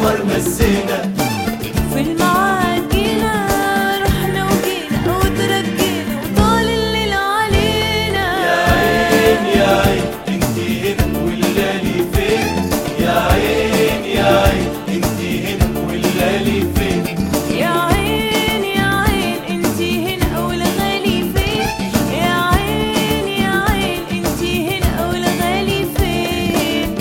القمر مسينا في المعاد جينا رحنا وجينا وترجينا وطال الليل علينا يا عين يا عين انتي هنا والليالي فين يا عين يا عين انتي هنا والليالي فين يا عين يا عين انتي هنا والغالي فين يا عين يا عين انتي هنا والغالي فين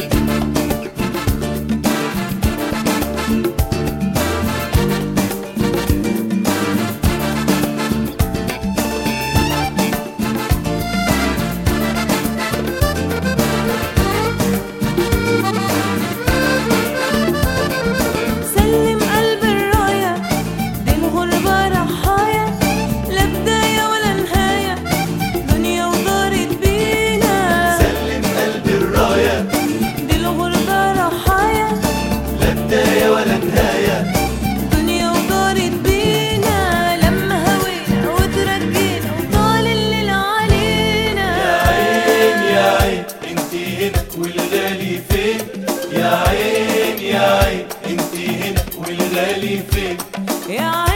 سلم قلب الراية دي الغربة رحايا لا بداية ولا نهاية دنيا ودارت بينا سلم قلب الراية دي الغربة رحايا لا بداية ولا نهاية دنيا ودارت بينا لما هوينا وترجينا وطال الليل علينا يا عين يا عين انتي هنا والغالي فين يا عين يا عين انتي هنا والغالي فين يا